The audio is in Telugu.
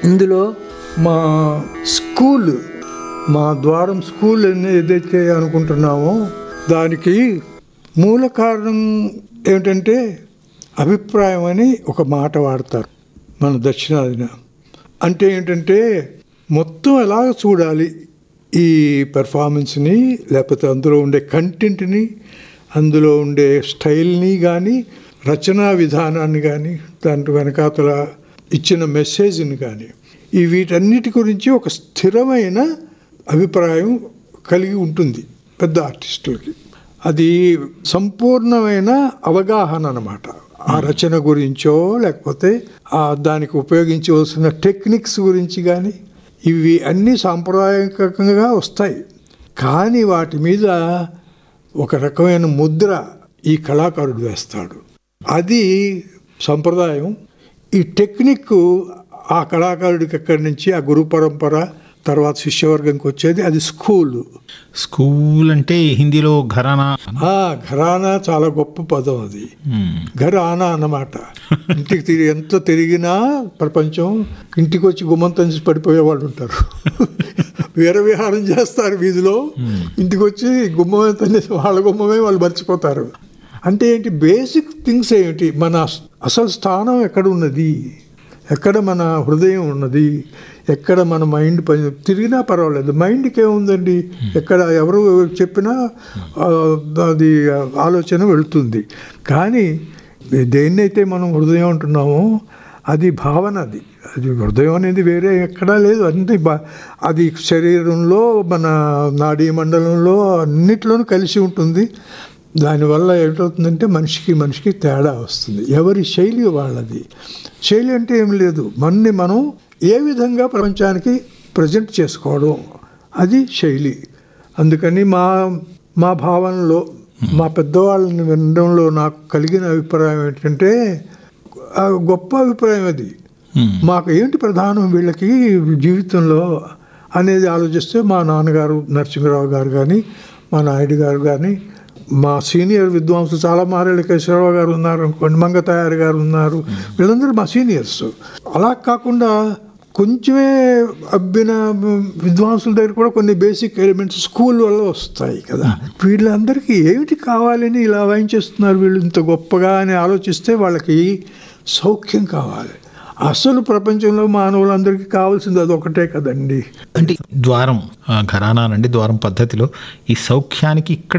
ఇందులో మా స్కూల్ మా ద్వారం స్కూల్ అని ఏదైతే అనుకుంటున్నామో దానికి మూల కారణం ఏమిటంటే అభిప్రాయం అని ఒక మాట వాడతారు మన దక్షిణాదిన అంటే ఏంటంటే మొత్తం ఎలాగ చూడాలి ఈ పెర్ఫార్మెన్స్ని లేకపోతే అందులో ఉండే కంటెంట్ని అందులో ఉండే స్టైల్ని కానీ రచనా విధానాన్ని కానీ దాంట్లో వెనకాతల ఇచ్చిన మెసేజ్ని కానీ ఈ వీటన్నిటి గురించి ఒక స్థిరమైన అభిప్రాయం కలిగి ఉంటుంది పెద్ద ఆర్టిస్టులకి అది సంపూర్ణమైన అవగాహన అన్నమాట ఆ రచన గురించో లేకపోతే ఆ దానికి ఉపయోగించవలసిన టెక్నిక్స్ గురించి కానీ ఇవి అన్నీ సాంప్రదాయకంగా వస్తాయి కానీ వాటి మీద ఒక రకమైన ముద్ర ఈ కళాకారుడు వేస్తాడు అది సంప్రదాయం ఈ టెక్నిక్ ఆ కళాకారుడికి ఎక్కడి నుంచి ఆ గురు పరంపర తర్వాత శిష్యవర్గంకి వచ్చేది అది స్కూల్ స్కూల్ అంటే హిందీలో ఘరానా ఆ ఘరానా చాలా గొప్ప పదం అది మ్మ్. ఘరానా అన్నమాట ఇంటికి తిరిగి ఎంత తిరిగినా ప్రపంచం ఇంటికి వచ్చి గుమ్మంతం చేసి పడిపోయే వాళ్ళు ఉంటారు వీర విహారం చేస్తారు వీధిలో ఇంటికి వచ్చి గుమ్మమే తన్నేసి వాళ్ళ గుమ్మమే వాళ్ళు మర్చిపోతారు అంటే ఏంటి బేసిక్ థింగ్స్ ఏమిటి మన అసలు స్థానం ఎక్కడ ఉన్నది ఎక్కడ మన హృదయం ఉన్నది ఎక్కడ మన మైండ్ పని తిరిగినా పర్వాలేదు మైండ్కి ఏముందండి ఎక్కడ ఎవరు చెప్పినా ఆ, అది ఆలోచన వెళుతుంది కానీ దేన్నైతే మనం హృదయం అంటున్నామో అది భావన అది అది హృదయం అనేది వేరే ఎక్కడా లేదు అన్ని బా అది శరీరంలో మన నాడీ మండలంలో అన్నిట్లోనూ కలిసి ఉంటుంది దానివల్ల ఏమిటవుతుందంటే మనిషికి మనిషికి తేడా వస్తుంది ఎవరి శైలి వాళ్ళది శైలి అంటే ఏం లేదు మనని మనం ఏ విధంగా ప్రపంచానికి ప్రజెంట్ చేసుకోవడం అది శైలి అందుకని మా మా భావనలో మా పెద్దవాళ్ళని వినడంలో నాకు కలిగిన అభిప్రాయం ఏంటంటే ఆ గొప్ప అభిప్రాయం అది మ్మ్. మాకు ఏంటి ప్రధానం వీళ్ళకి జీవితంలో అనేది ఆలోచిస్తే మా నాన్నగారు నరసింహరావు గారు కానీ మా నాయుడు గారు కానీ మా సీనియర్ విద్వాంసులు చాలా మారేళ్ళ కేశవరావు గారు ఉన్నారు అనుకోండి మంగతాయారు గారు ఉన్నారు వీళ్ళందరూ మా సీనియర్స్ అలా కాకుండా కొంచెమే అబ్బిన విద్వాంసుల దగ్గర కూడా కొన్ని బేసిక్ ఎలిమెంట్స్ స్కూల్ వల్ల వస్తాయి కదా వీళ్ళందరికీ ఏమిటి కావాలని ఇలా వాయించేస్తున్నారు వీళ్ళు ఇంత గొప్పగా అని ఆలోచిస్తే వాళ్ళకి సౌఖ్యం కావాలి అసలు ప్రపంచంలో మానవులందరికీ కావాల్సింది అదొకటే కదండి అంటే ద్వారం ఆ, ఘరానా అంటే ద్వారం పద్ధతిలో ఈ సౌఖ్యానికి ఇక్కడ